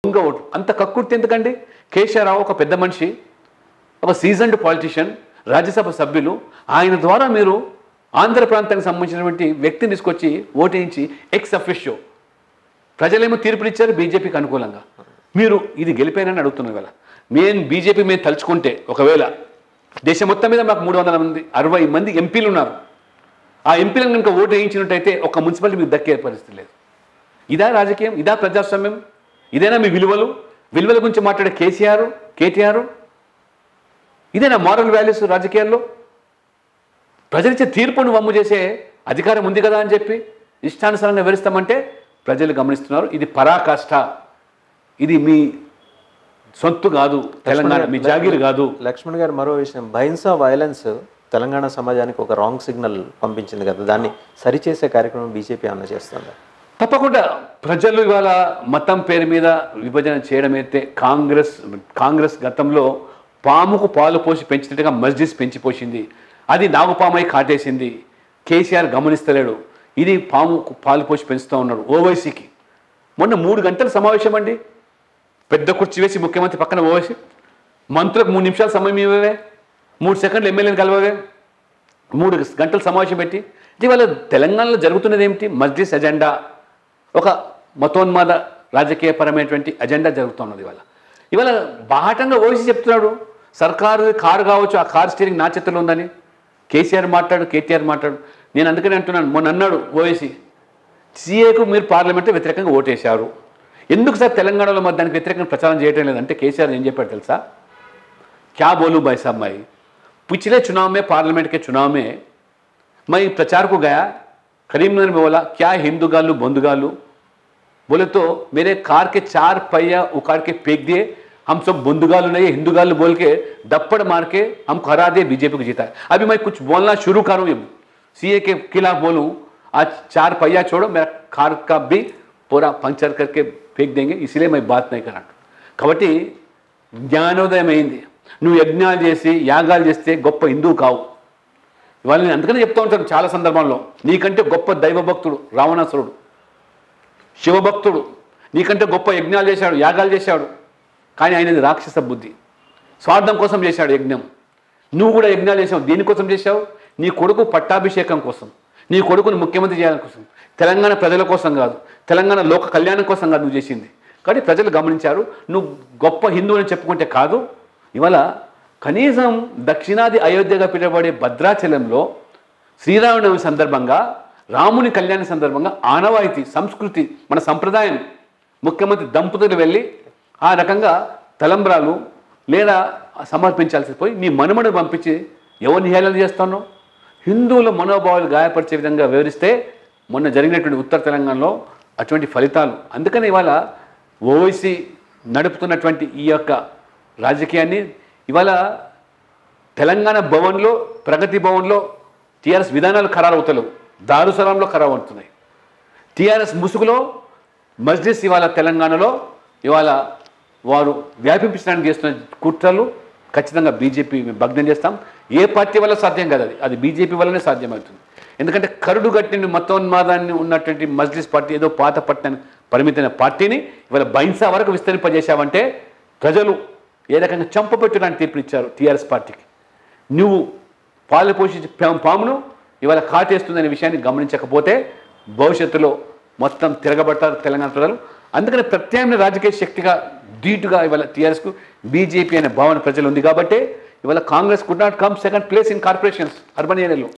దొంగ ఓటు అంత కక్కుర్తి ఎందుకండి కేశవరావు ఒక పెద్ద మనిషి ఒక సీజన్డ్ పాలిటిషియన్ రాజ్యసభ సభ్యులు ఆయన ద్వారా మీరు ఆంధ్ర ప్రాంతానికి సంబంధించినటువంటి వ్యక్తిని తీసుకొచ్చి ఓటేయించి ఎక్స్ అఫిషియో ప్రజలేమో తీర్పునిచ్చారు బీజేపీకి అనుకూలంగా మీరు ఇది గెలిపారని అడుగుతున్నారు ఇవాళ మేము బీజేపీ మేము తలుచుకుంటే ఒకవేళ దేశం మొత్తం మీద మాకు మూడు వందల మంది అరవై మంది ఎంపీలు ఉన్నారు ఆ ఎంపీలను కనుక ఓటు వేయించినట్టయితే ఒక మున్సిపాలిటీ మీకు దక్కే పరిస్థితి లేదు ఇదా రాజకీయం ఇదా ప్రజాస్వామ్యం ఇదేనా మీ విలువలు విలువల గురించి మాట్లాడే కేసీఆర్ కేటీఆర్ ఇదేనా మారల్ వాల్యూస్ రాజకీయాల్లో ప్రజలిచ్చే తీర్పును వమ్ము చేసే అధికారం ఉంది కదా అని చెప్పి ఇష్టానుసారంగా వివరిస్తామంటే ప్రజలు గమనిస్తున్నారు ఇది పరాకాష్ట ఇది మీ సొత్తు కాదు తెలంగాణ మీ జాగీరు కాదు లక్ష్మణ్ గారు మరో విషయం బహింసా వైలెన్స్ తెలంగాణ సమాజానికి ఒక రాంగ్ సిగ్నల్ పంపించింది కదా దాన్ని సరిచేసే కార్యక్రమం బీజేపీ ఏమన్నా చేస్తుందా తప్పకుండా ప్రజలు ఇవాళ మతం పేరు మీద విభజన చేయడం అయితే కాంగ్రెస్ కాంగ్రెస్ గతంలో పాముకు పాలు పోసి పెంచినట్టుగా మస్జిద్ పెంచి పోసింది అది నాగుపామై కాటేసింది కేసీఆర్ గమనిస్తలేడు ఇది పాముకు పాలు పోసి పెంచుతూ ఉన్నాడు ఓవైసీకి మొన్న మూడు గంటల సమావేశం అండి పెద్ద కుర్చీ వేసి ముఖ్యమంత్రి పక్కన ఓవైసీ మంత్రులకు మూడు నిమిషాల సమయం ఇవ్వవే మూడు సెకండ్లు ఎమ్మెల్యేని కలవవే మూడు గంటల సమావేశం పెట్టి ఇవాళ తెలంగాణలో జరుగుతున్నది ఏమిటి మస్జిద్ ఎజెండా ఒక మతోన్మాద రాజకీయపరమైనటువంటి అజెండా జరుగుతున్నది ఇవాళ ఇవాళ బాహటంగా ఓసి చెప్తున్నాడు సర్కారు కారు కావచ్చు ఆ కారు స్టీరింగ్ నా చేతిలో ఉందని కేసీఆర్ మాట్లాడు కేటీఆర్ మాట్లాడు నేను అందుకని అంటున్నాను మొన్న అన్నాడు ఓఎసి సీఏకు మీరు పార్లమెంట్లో వ్యతిరేకంగా ఓటేశారు ఎందుకు సార్ తెలంగాణలో మరి దానికి వ్యతిరేకంగా ప్రచారం చేయటం లేదంటే కేసీఆర్ ఏం చెప్పాడు తెలుసా क्या बोलूं भाई साहब मैं पिछले चुनाव में पार्लियामेंट के चुनाव में मैं प्रचार को गया करीमनगर में बोला क्या हिंदू गालू बंधु गालू बोले तो मेरे कार के चार पहिया उखाड़ के फेंक दिए हम सब बंदुगालू नहीं हिंदू गालू बोल के दप्पड़ मार के हमको हरा दिए बीजेपी को जीता है अभी मैं कुछ बोलना शुरू करूं सीए के खिलाफ बोलूं आज चार पहिया छोड़ो मेरा कार का भी पूरा पंचर करके फेंक देंगे इसलिए मैं बात नहीं करा కాబట్టి జ్ఞానోదయం అయింది నువ్వు యజ్ఞాలు చేసి యాగాలు చేస్తే గొప్ప హిందువు కావు ఇవాళ నేను అందుకనే చెప్తూ ఉంటాను చాలా సందర్భాల్లో నీకంటే గొప్ప దైవభక్తుడు రావణాసురుడు శివభక్తుడు నీకంటే గొప్ప యజ్ఞాలు చేశాడు యాగాలు చేశాడు కానీ ఆయనది రాక్షస బుద్ధి స్వార్థం కోసం చేశాడు యజ్ఞం నువ్వు కూడా యజ్ఞాలు చేసావు దేనికోసం చేశావు నీ కొడుకు పట్టాభిషేకం కోసం నీ కొడుకుని ముఖ్యమంత్రి చేయడం కోసం తెలంగాణ ప్రజల కోసం కాదు తెలంగాణ లోక కళ్యాణం కోసం కాదు నువ్వు చేసింది కాబట్టి ప్రజలు గమనించారు నువ్వు గొప్ప హిందువు అని చెప్పుకుంటే కాదు ఇవాళ కనీసం దక్షిణాది అయోధ్యగా పిలువబడే భద్రాచలంలో శ్రీరామనవమి సందర్భంగా రాముని కళ్యాణ సందర్భంగా ఆనవాయితీ సంస్కృతి మన సంప్రదాయం ముఖ్యమంత్రి దంపతులు వెళ్ళి ఆ రకంగా తలంబ్రాలు లేదా సమర్పించాల్సి పోయి నీ మనుమను పంపించి ఎవరిని హేళన చేస్తాను హిందువుల మనోభావాలు గాయపరిచే విధంగా వివరిస్తే మొన్న జరిగినటువంటి ఉత్తర తెలంగాణలో అటువంటి ఫలితాలు అందుకని ఇవాళ ఓవైసీ నడుపుతున్నటువంటి ఈ యొక్క రాజకీయాన్ని ఇవాళ తెలంగాణ భవన్లో ప్రగతి భవన్లో టీఆర్ఎస్ విధానాలు ఖరారవుతలేవు దారుసలంలో ఖరారవుతున్నాయి టీఆర్ఎస్ ముసుగులో మజ్లిస్ ఇవాళ తెలంగాణలో ఇవాళ వారు వ్యాపించడానికి చేస్తున్న కుట్రలు ఖచ్చితంగా బీజేపీ మేము భగ్నం చేస్తాం ఏ పార్టీ వల్ల సాధ్యం కాదు అది అది బీజేపీ వల్లనే సాధ్యమవుతుంది ఎందుకంటే కరుడు గట్టిన మతోన్మాదాన్ని ఉన్నటువంటి మజ్లిస్ పార్టీ ఏదో పాత పట్టణానికి పరిమితమైన పార్టీని ఇవాళ బైన్సా వరకు విస్తరింపజేశావంటే ప్రజలు ఏ రకంగా చంపపెట్టడానికి తీర్పునిచ్చారు టీఆర్ఎస్ పార్టీకి నువ్వు పాలు పోషించే పా- పామును ఇవాళ కాటేస్తుందనే విషయాన్ని గమనించకపోతే భవిష్యత్తులో మొత్తం తిరగబడతారు తెలంగాణ ప్రజలు అందుకని ప్రత్యామ్నాయ రాజకీయ శక్తిగా ధీటుగా ఇవాళ టీఆర్ఎస్కు బీజేపీ అనే భావన ప్రజలు ఉంది కాబట్టి ఇవాళ Congress could not come second place in corporations urban ఏరియాలో